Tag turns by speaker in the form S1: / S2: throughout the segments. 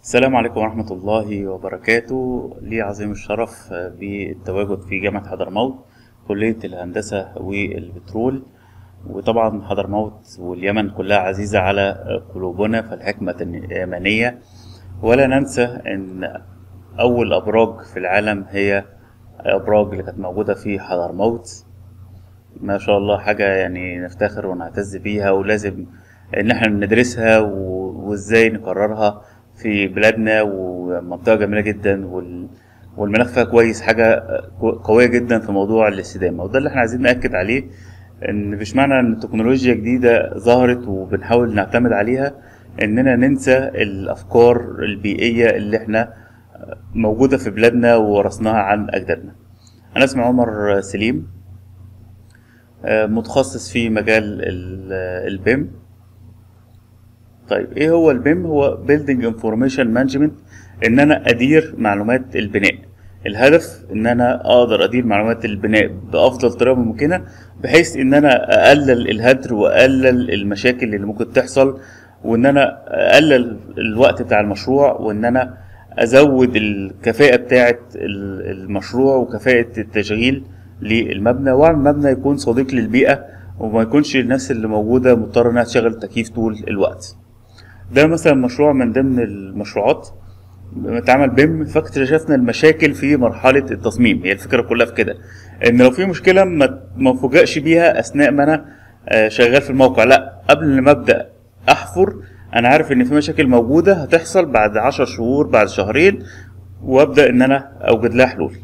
S1: السلام عليكم ورحمة الله وبركاته لي عظيم الشرف بالتواجد في جامعة حضرموت كلية الهندسة والبترول وطبعا حضرموت واليمن كلها عزيزة على قلوبنا فالحكمة اليمنية ولا ننسى أن أول أبراج في العالم هي أبراج اللي كانت موجودة في حضرموت ما شاء الله حاجة يعني نفتخر ونعتز بيها ولازم إن احنا ندرسها و- وإزاي نكررها في بلادنا ومنطقة جميلة جدا وال... والمناخ فيها كويس حاجة قوية جدا في موضوع الاستدامة وده اللي احنا عايزين نأكد عليه ان مش معنى ان تكنولوجيا جديدة ظهرت وبنحاول نعتمد عليها اننا ننسى الافكار البيئية اللي احنا موجودة في بلادنا وورثناها عن اجدادنا انا اسمي عمر سليم آه، متخصص في مجال ال- البيم طيب ايه هو البيم هو Building Information Management ان انا ادير معلومات البناء الهدف ان انا اقدر ادير معلومات البناء بافضل طريقه ممكنه بحيث ان انا اقلل الهدر واقلل المشاكل اللي ممكن تحصل وان انا اقلل الوقت بتاع المشروع وان انا ازود الكفاءه بتاعه ال- المشروع وكفاءه التشغيل للمبنى واعمل مبنى يكون صديق للبيئه وما يكونش الناس اللي موجوده مضطره انها تشغل تكييف طول الوقت ده مثلا مشروع من ضمن المشروعات اتعمل بيم فاكتشفنا المشاكل في مرحلة التصميم هي الفكرة كلها في كده ان لو في مشكلة ما ما فوجئش بيها اثناء ما انا آه، شغال في الموقع لا قبل ما ابدا احفر انا عارف ان في مشاكل موجودة هتحصل بعد عشر شهور بعد شهرين وابدا ان انا اوجد لها حلول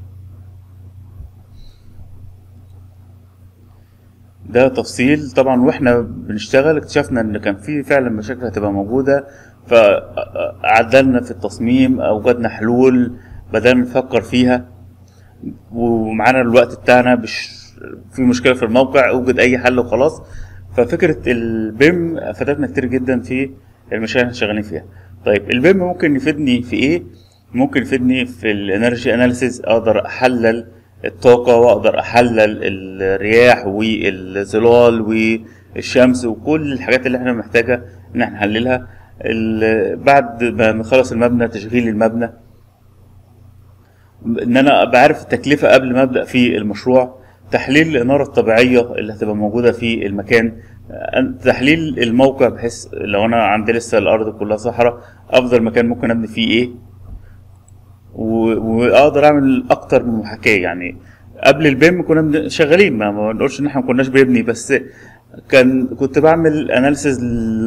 S1: ده تفصيل طبعا واحنا بنشتغل اكتشفنا ان كان في فعلا مشاكل هتبقى موجوده فعدلنا في التصميم اوجدنا حلول بدأنا نفكر فيها ومعانا الوقت بتاعنا مش في مشكله في الموقع اوجد اي حل وخلاص ففكره البيم افادتنا كتير جدا في المشاريع اللي احنا شغالين فيها طيب البيم ممكن يفيدني في ايه ممكن يفيدني في الانرجي اناليسيز اقدر احلل الطاقه واقدر احلل الرياح والظلال والشمس وكل الحاجات اللي احنا محتاجه ان احنا نحللها ال- بعد ما نخلص المبنى تشغيل المبنى ان انا ابقى عارف التكلفه قبل ما ابدا في المشروع تحليل الاناره الطبيعيه اللي هتبقى موجوده في المكان أن- تحليل الموقع بحيث لو انا عندي لسه الارض كلها صحراء افضل مكان ممكن ابني فيه ايه و- واقدر اعمل اكتر من محاكاه يعني قبل البيم كنا بن- شغالين ما ما نقولش ان احنا ما كناش بنبني بس كان كنت بعمل اناليسز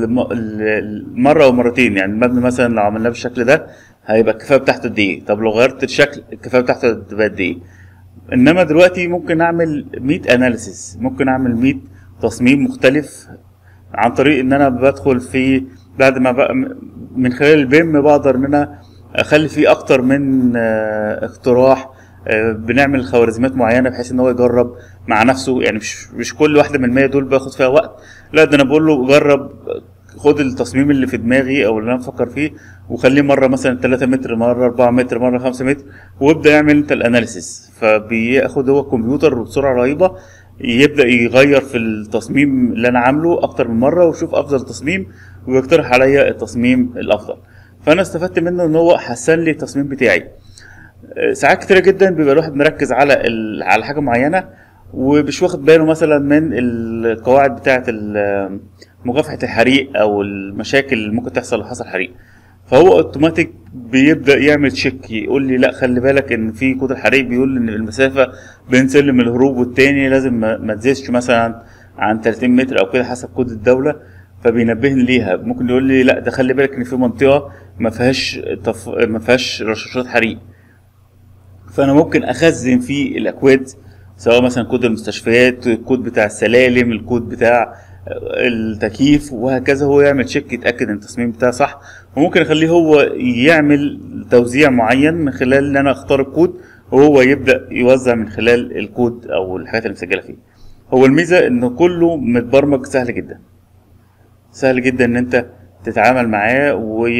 S1: مره او مرتين يعني المبنى مثلا لو عملناه بالشكل ده هيبقى الكفاءه بتاعته قد ايه طب لو غيرت الشكل الكفاءه بتاعته هتبقى قد ايه انما دلوقتي ممكن اعمل 100 اناليسز ممكن اعمل 100 تصميم مختلف عن طريق ان انا بدخل في بعد ما بقى من خلال البيم بقدر ان انا اخلي فيه اكتر من آه، اقتراح آه، بنعمل خوارزميات معينه بحيث ان هو يجرب مع نفسه يعني مش مش كل واحده من المية دول باخد فيها وقت لا ده انا بقول له جرب خد التصميم اللي في دماغي او اللي انا بفكر فيه وخليه مره مثلا 3 متر مره 4 متر مره 5 متر وابدا يعمل انت الاناليسيس فبياخد هو الكمبيوتر بسرعه رهيبه يبدا يغير في التصميم اللي انا عامله اكتر من مره ويشوف افضل تصميم ويقترح عليا التصميم الافضل فانا استفدت منه ان هو حسن لي التصميم بتاعي آه، ساعات كتيرة جدا بيبقى الواحد مركز على ال... على حاجة معينة ومش واخد باله مثلا من القواعد بتاعة ال- مكافحة الحريق أو المشاكل اللي ممكن تحصل لو حصل حريق فهو اوتوماتيك بيبدا يعمل تشيك يقول لي لا خلي بالك ان في كود الحريق بيقول ان المسافه بين سلم الهروب والتاني لازم ما ما تزيدش مثلا عن 30 متر او كده حسب كود الدوله فبينبهني ليها ممكن يقول لي لا ده خلي بالك ان في منطقه ما فيهاش تف... ما فيهاش رشاشات حريق فانا ممكن اخزن في الاكواد سواء مثلا كود المستشفيات الكود بتاع السلالم الكود بتاع التكييف وهكذا هو يعمل تشيك يتاكد ان التصميم بتاعه صح وممكن اخليه هو يعمل توزيع معين من خلال ان انا اختار الكود وهو يبدا يوزع من خلال الكود او الحاجات اللي مسجله فيه هو الميزه ان كله متبرمج سهل جدا سهل جدا ان انت تتعامل معاه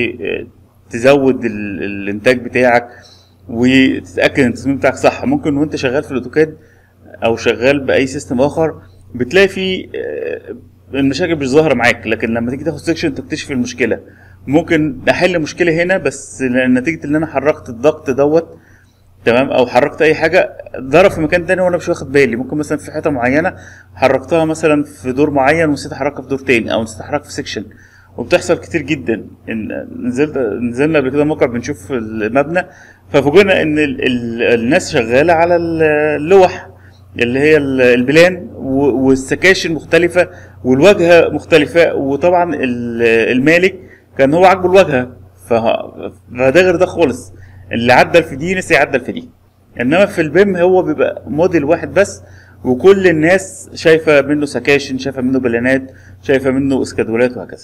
S1: وتزود ال- الانتاج بتاعك وتتاكد ان التصميم بتاعك صح ممكن وانت شغال في الاوتوكاد او شغال باي سيستم اخر بتلاقي فيه آه، المشاكل مش ظاهره معاك لكن لما تيجي تاخد سيكشن تكتشف المشكله ممكن احل مشكله هنا بس نتيجه ان انا حركت الضغط دوت تمام او حركت اي حاجه ضرب في مكان تاني وانا مش واخد بالي ممكن مثلا في حته معينه حركتها مثلا في دور معين ونسيت احركها في دور تاني او نسيت احركها في سيكشن وبتحصل كتير جدا إن نزلت نزلنا قبل كده موقع بنشوف المبنى ففوجئنا ان ال ال الناس شغاله على اللوح اللي هي ال- البلان و- والسكاشن مختلفه والواجهه مختلفه وطبعا ال- المالك كان هو عاجبه الواجهه فه- فده غير ده خالص اللي عدل في دي نسي يعدل في دي انما في البيم هو بيبقى موديل واحد بس وكل الناس شايفه منه سكاشن شايفه منه بلانات شايفه منه اسكادولات وهكذا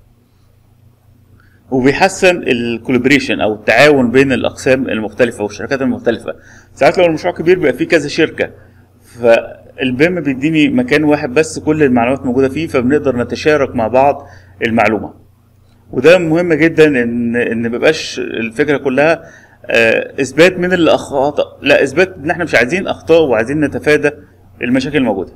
S1: وبيحسن الكولابريشن او التعاون بين الاقسام المختلفه والشركات المختلفه ساعات لو المشروع كبير بيبقى فيه كذا شركه فالبيم بيديني مكان واحد بس كل المعلومات موجوده فيه فبنقدر نتشارك مع بعض المعلومه وده مهم جدا ان ان ما يبقاش الفكره كلها آه، اثبات من اللي اخطا لا اثبات ان احنا مش عايزين اخطاء وعايزين نتفادى المشاكل الموجوده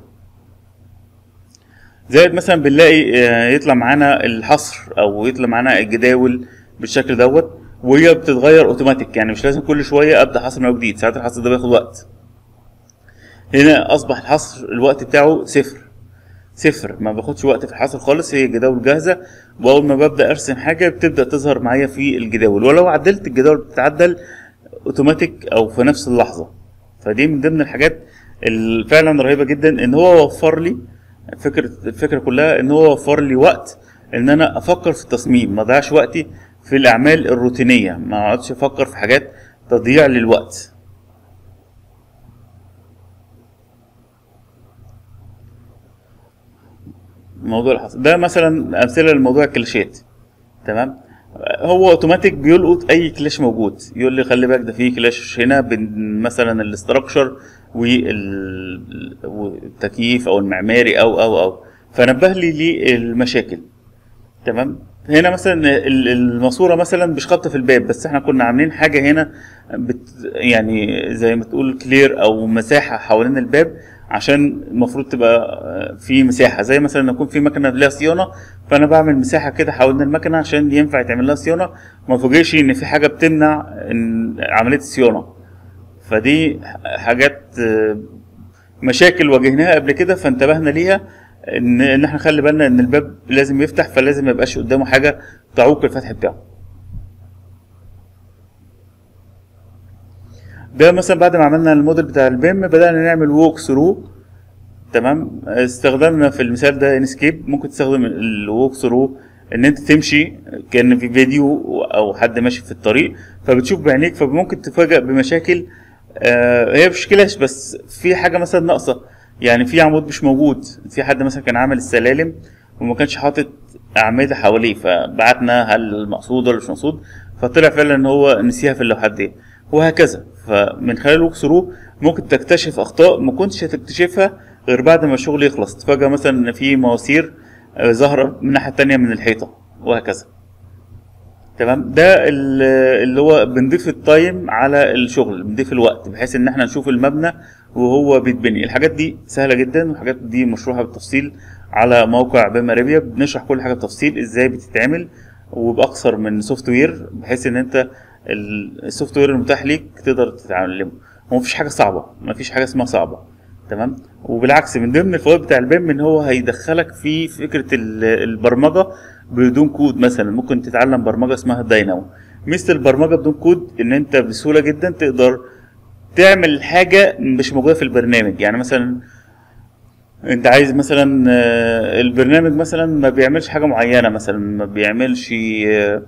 S1: زائد مثلا بنلاقي آه، يطلع معانا الحصر او يطلع معانا الجداول بالشكل دوت وهي بتتغير اوتوماتيك يعني مش لازم كل شويه ابدا حصر من أول جديد ساعات الحصر ده بياخد وقت هنا اصبح الحصر الوقت بتاعه صفر صفر ما باخدش وقت في الحصر خالص هي جداول جاهزه واول ما ببدا ارسم حاجه بتبدا تظهر معايا في الجداول ولو عدلت الجداول بتتعدل اوتوماتيك او في نفس اللحظه فدي من ضمن الحاجات اللي فعلا رهيبه جدا ان هو وفر لي فكره الفكره كلها ان هو وفر لي وقت ان انا افكر في التصميم ما اضيعش وقتي في الاعمال الروتينيه ما اقعدش افكر في حاجات تضييع للوقت موضوع الحصر ده مثلا امثله لموضوع الكلاشات تمام هو اوتوماتيك بيلقط اي كلاش موجود يقول لي خلي بالك ده في كلاش هنا بين مثلا الاستراكشر وال- والتكييف او المعماري او او او فنبه لي للمشاكل تمام هنا مثلا ال- الماسوره مثلا مش خابطه في الباب بس احنا كنا عاملين حاجه هنا بت يعني زي ما تقول كلير او مساحه حوالين الباب عشان المفروض تبقى في مساحه زي مثلا يكون في مكنه ليها صيانه فانا بعمل مساحه كده حوالين المكنه عشان ينفع يتعمل لها صيانه ما فوجئش ان في حاجه بتمنع إن عمليه الصيانه فدي حاجات آه، مشاكل واجهناها قبل كده فانتبهنا ليها ان ان احنا خلي بالنا ان الباب لازم يفتح فلازم ما يبقاش قدامه حاجه تعوق الفتح بتاعه ده مثلا بعد ما عملنا الموديل بتاع البيم بدأنا نعمل ووك ثرو تمام استخدمنا في المثال ده انسكيب ممكن تستخدم الووك ثرو ان انت تمشي كان في فيديو او حد ماشي في الطريق فبتشوف بعينيك فممكن تفاجئ بمشاكل آه هي مشكلة بس في حاجة مثلا ناقصة يعني في عمود مش موجود في حد مثلا كان عامل السلالم وما كانش حاطط أعمدة حواليه فبعتنا هل مقصود ولا مش مقصود فطلع فعلا ان هو نسيها في اللوحات دي وهكذا فمن خلال الوك ثرو ممكن تكتشف اخطاء ما كنتش هتكتشفها غير بعد ما الشغل يخلص تفاجأ مثلا ان في مواسير آه، ظاهرة من الناحية التانية من الحيطة وهكذا تمام ده ال- اللي هو بنضيف التايم على الشغل بنضيف الوقت بحيث ان احنا نشوف المبنى وهو بيتبني الحاجات دي سهله جدا والحاجات دي مشروحه بالتفصيل على موقع بما ريبيا بنشرح كل حاجه بتفصيل ازاي بتتعمل وباكثر من سوفت وير بحيث ان انت ال- السوفت وير المتاح ليك تقدر تتعلمه هو مفيش حاجه صعبه مفيش حاجه اسمها صعبه تمام وبالعكس من ضمن الفوائد بتاع البيم ان هو هيدخلك في فكره ال- البرمجه بدون كود مثلا ممكن تتعلم برمجه اسمها داينامو مثل البرمجه بدون كود ان انت بسهوله جدا تقدر تعمل حاجه مش موجوده في البرنامج يعني مثلا انت عايز مثلا آه، البرنامج مثلا ما بيعملش حاجه معينه مثلا ما بيعملش آه،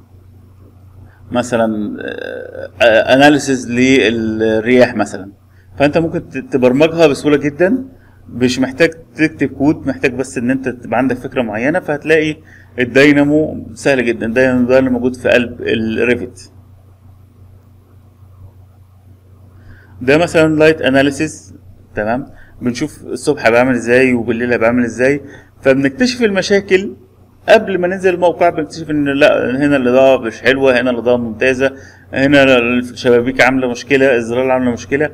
S1: مثلا اناليسز للرياح مثلا فانت ممكن ت- تبرمجها بسهوله جدا مش محتاج تكتب كود محتاج بس ان انت تبقى عندك فكره معينه فهتلاقي الداينامو سهل جدا الداينامو ده اللي موجود في قلب الريفت ده مثلا لايت اناليسيس تمام بنشوف الصبح هيبقى عامل ازاي وبالليل هيبقى عامل ازاي فبنكتشف المشاكل قبل ما ننزل الموقع بنكتشف ان لا هنا الاضاءه مش حلوه هنا الاضاءه ممتازه هنا الشبابيك عامله مشكله الزرار عامله مشكله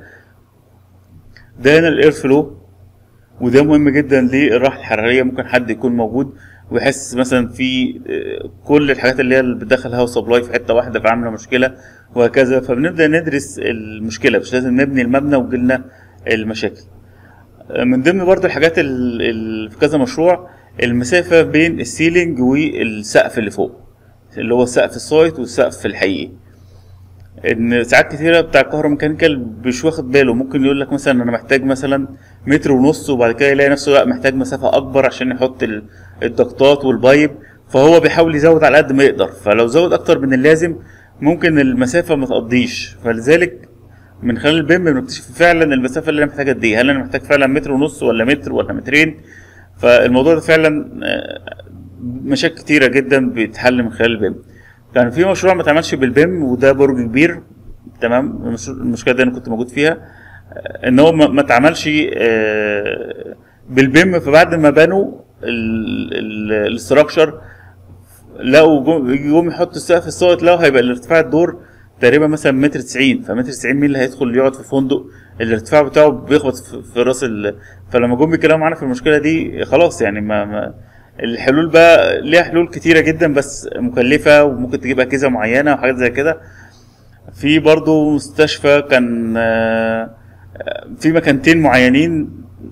S1: ده هنا الاير فلو وده مهم جدا للراحه الحراريه ممكن حد يكون موجود ويحس مثلا في آه، كل الحاجات اللي هي اللي بتدخل هاو سبلاي في حته واحده فعامله مشكله وهكذا فبنبدا ندرس المشكله مش لازم نبني المبنى وتجيلنا المشاكل آه، من ضمن برضو الحاجات اللي في كذا مشروع المسافه بين السيلينج والسقف اللي فوق اللي هو سقف السايت والسقف الحقيقي ان ساعات كتيره بتاع الكهروميكانيكال مش واخد باله ممكن يقول لك مثلا انا محتاج مثلا متر ونص وبعد كده يلاقي نفسه لا محتاج مسافه اكبر عشان يحط ال- الضغطات والبايب فهو بيحاول يزود على قد ما يقدر فلو زود اكتر من اللازم ممكن المسافه ما تقضيش فلذلك من خلال البيم بنكتشف فعلا المسافه اللي انا محتاج قد ايه هل انا محتاج فعلا متر ونص ولا متر ولا مترين فالموضوع ده فعلا آه، مشاكل كتيره جدا بيتحل من خلال البيم كان في مشروع ما اتعملش بالبيم وده برج كبير تمام المش- المشكله دي انا كنت موجود فيها آه، ان هو ما ما اتعملش آه، بالبيم فبعد ما بنوا الاستراكشر لقوا جم- يجي يقوم يحطوا السقف الصوت لقوا هيبقى الارتفاع الدور تقريبا مثلا متر 90 فمتر 90 مين اللي هيدخل يقعد في فندق الارتفاع بتاعه بيخبط في, في راس ال... فلما جم بيتكلموا معانا في المشكله دي خلاص يعني ما, ما الحلول بقى ليها حلول كتيره جدا بس مكلفه وممكن تجيب اجهزه معينه وحاجات زي كده في برضو مستشفى كان آه، آه، في مكانتين معينين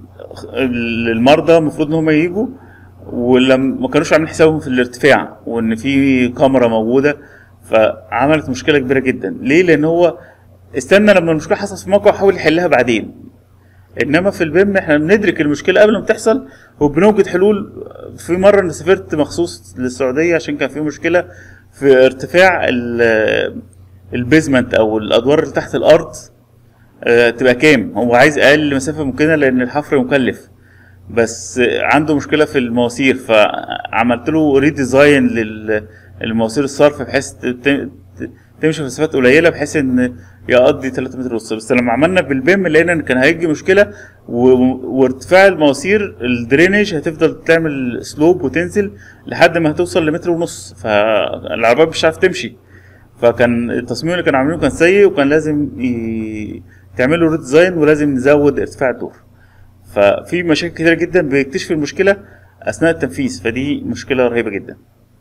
S1: للمرضى المفروض ان هم يجوا ولما ما كانوش عاملين حسابهم في الارتفاع وان في كاميرا موجوده فعملت مشكله كبيره جدا ليه لان هو استنى لما المشكله حصلت في موقع وحاول يحلها بعدين انما في البيم احنا بندرك المشكله قبل ما تحصل وبنوجد حلول في مره انا سافرت مخصوص للسعوديه عشان كان في مشكله في ارتفاع ال- البيزمنت او الادوار اللي تحت الارض آه، تبقى كام هو عايز اقل مسافه ممكنه لان الحفر مكلف بس عنده مشكله في المواسير فعملت له ريديزاين للمواسير الصرف بحيث ت- ت- تمشي في مسافات قليله بحيث ان يقضي 3 متر ونص بس لما عملنا بالبيم لقينا ان كان هيجي مشكله و- وارتفاع المواسير الدرينج هتفضل تعمل سلوب وتنزل لحد ما هتوصل لمتر ونص فالعربيه مش هتعرف تمشي فكان التصميم اللي كانوا عاملينه كان سيء وكان لازم ي... تعملوا ريديزاين ولازم نزود ارتفاع الدور ففي مشاكل كتيرة جدا بيكتشف المشكلة أثناء التنفيذ فدي مشكلة رهيبة جدا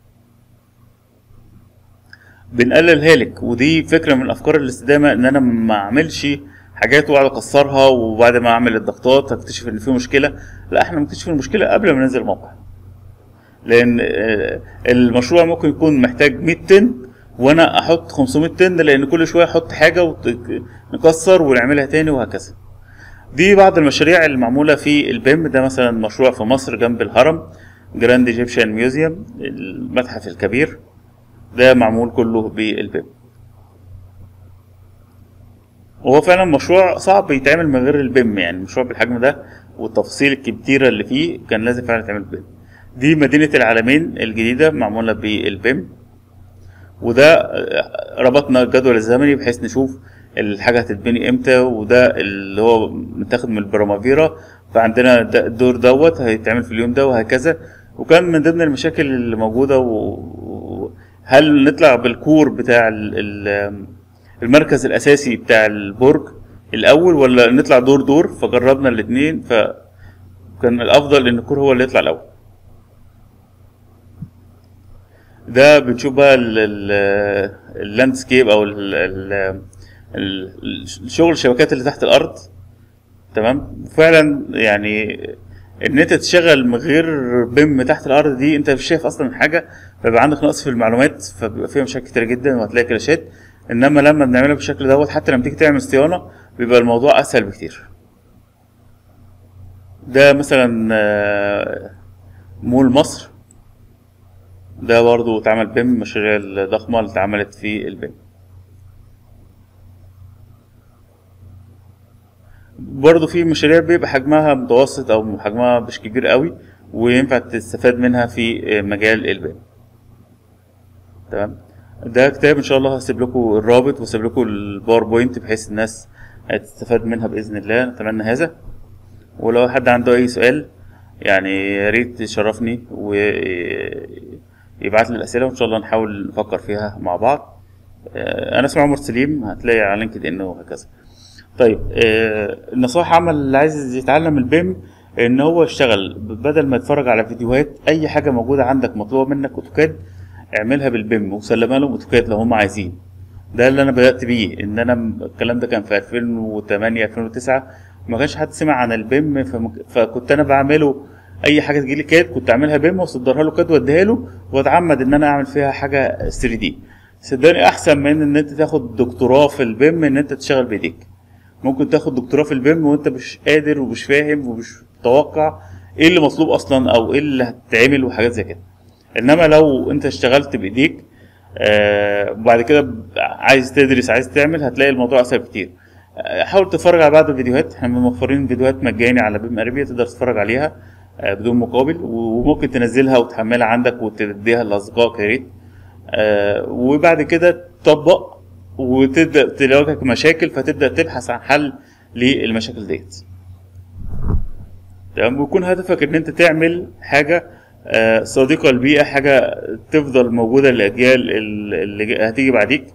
S1: بنقلل الهالك ودي فكرة من أفكار الاستدامة إن أنا ما أعملش حاجات وأقعد أكسرها وبعد ما أعمل الضغطات أكتشف إن في مشكلة لا إحنا بنكتشف المشكلة قبل ما ننزل الموقع لأن آه، المشروع ممكن يكون محتاج 100 طن وأنا أحط 500 طن لأن كل شوية أحط حاجة ونكسر ونعملها تاني وهكذا دي بعض المشاريع المعمولة في البيم ده مثلا مشروع في مصر جنب الهرم جراند ايجيبشن ميوزيوم المتحف الكبير ده معمول كله بالبيم وهو فعلا مشروع صعب يتعمل من غير البيم يعني مشروع بالحجم ده والتفاصيل الكتيرة اللي فيه كان لازم فعلا يتعمل بالبيم دي مدينة العالمين الجديدة معمولة بالبيم وده آه، ربطنا الجدول الزمني بحيث نشوف الحاجة هتتبني امتى وده اللي هو متاخد من البرامافيرا فعندنا ده- الدور دوت هيتعمل في اليوم ده وهكذا وكان من ضمن المشاكل اللي موجودة و... و- هل نطلع بالكور بتاع ال... ال... المركز الأساسي بتاع البرج الأول ولا نطلع دور دور فجربنا الاتنين فكان الأفضل إن الكور هو اللي يطلع الأول ده بنشوف بقى اللاندسكيب او ال- ال- ال- الشغل الشبكات اللي تحت الارض تمام فعلا يعني ان انت تشتغل من غير بيم تحت الارض دي انت مش شايف اصلا حاجه فبيبقى عندك نقص في المعلومات فبيبقى فيها مشاكل كتير جدا وهتلاقي كلاشات انما لما بنعملها بالشكل دوت حتى لما تيجي تعمل صيانه بيبقى الموضوع اسهل بكتير ده مثلا آه، مول مصر ده برضو اتعمل بيم المشاريع الضخمة اللي اتعملت في البيم برضو في مشاريع بيبقى حجمها متوسط او حجمها مش كبير قوي وينفع تستفاد منها في مجال البيم تمام ده كتاب ان شاء الله هسيب لكم الرابط وهسيب لكم الباوربوينت بحيث الناس تستفاد منها باذن الله نتمنى هذا ولو حد عنده اي سؤال يعني يا ريت يشرفني ويبعت لي الاسئله وان شاء الله نحاول نفكر فيها مع بعض آه، انا اسمي عمر سليم هتلاقي على لينكد ان وهكذا طيب آه، النصائح عمل اللي عايز يتعلم البيم ان هو يشتغل بدل ما يتفرج على فيديوهات اي حاجه موجوده عندك مطلوبه منك اوتوكاد اعملها بالبيم وسلمها لهم اوتوكاد لو هم عايزين ده اللي انا بدات بيه ان انا م- الكلام ده كان في 2008 2009 ما كانش حد سمع عن البيم فم- فكنت انا بعمله اي حاجه تجيلي كاد كنت اعملها بيم واصدرها له كاد واديها له واتعمد ان انا اعمل فيها حاجه 3 دي صدقني احسن من ان انت تاخد دكتوراه في البيم ان انت تشتغل بايديك ممكن تاخد دكتوراه في البيم وانت مش قادر ومش فاهم ومش متوقع ايه اللي مطلوب اصلا او ايه اللي هتتعمل وحاجات زي كده انما لو انت اشتغلت بايديك آه وبعد كده ب- عايز تدرس عايز تعمل هتلاقي الموضوع اسهل كتير آه، حاول تتفرج على بعض الفيديوهات احنا موفرين فيديوهات مجاني على بيم اريبيا تقدر تتفرج عليها آه، بدون مقابل وممكن تنزلها وتحملها عندك وتديها لاصدقائك يا ريت آه، وبعد كده تطبق وتبدا تواجهك مشاكل فتبدا تبحث عن حل للمشاكل ديت تمام ويكون هدفك ان انت تعمل حاجه آه، صديقه للبيئه حاجه تفضل موجوده للاجيال ال- اللي هتيجي بعديك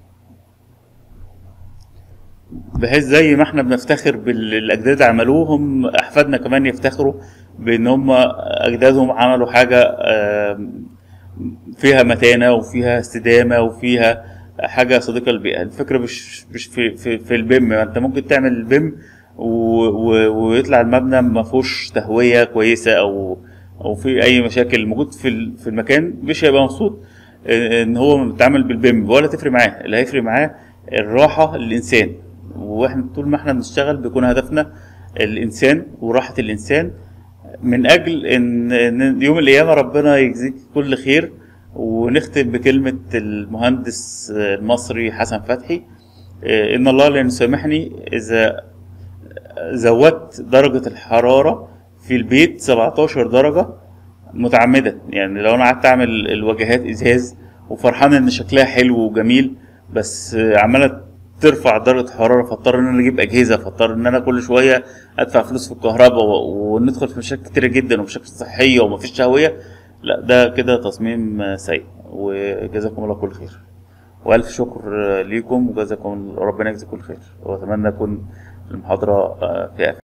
S1: بحيث زي ما احنا بنفتخر باللي الاجداد عملوه هم احفادنا كمان يفتخروا بان هم اجدادهم عملوا حاجه آم، فيها متانه وفيها استدامه وفيها حاجه صديقه للبيئه الفكره مش مش في في, في البيم انت ممكن تعمل البيم و و ويطلع المبنى ما فيهوش تهويه كويسه او او في اي مشاكل موجود في ال- في المكان مش هيبقى مبسوط ان هو متعامل بالبيم ولا تفرق معاه اللي هيفرق معاه الراحه للانسان واحنا طول ما احنا بنشتغل بيكون هدفنا الانسان وراحه الانسان من اجل ان إن يوم القيامه ربنا يجزيك كل خير ونختم بكلمه المهندس المصري حسن فتحي إيه، ان الله لا يسامحني اذا زودت درجه الحراره في البيت 17 درجه متعمدا يعني لو انا قعدت اعمل الواجهات ازاز وفرحان ان شكلها حلو وجميل بس عماله ترفع درجه الحراره فاضطر ان انا اجيب اجهزه فاضطر ان انا كل شويه ادفع فلوس في الكهرباء و- وندخل في مشاكل كتيره جدا ومشاكل صحيه ومفيش تهويه لا ده كده تصميم سيء وجزاكم الله كل خير والف شكر ليكم وجزاكم ربنا يجزيكم كل خير واتمنى اكون المحاضره في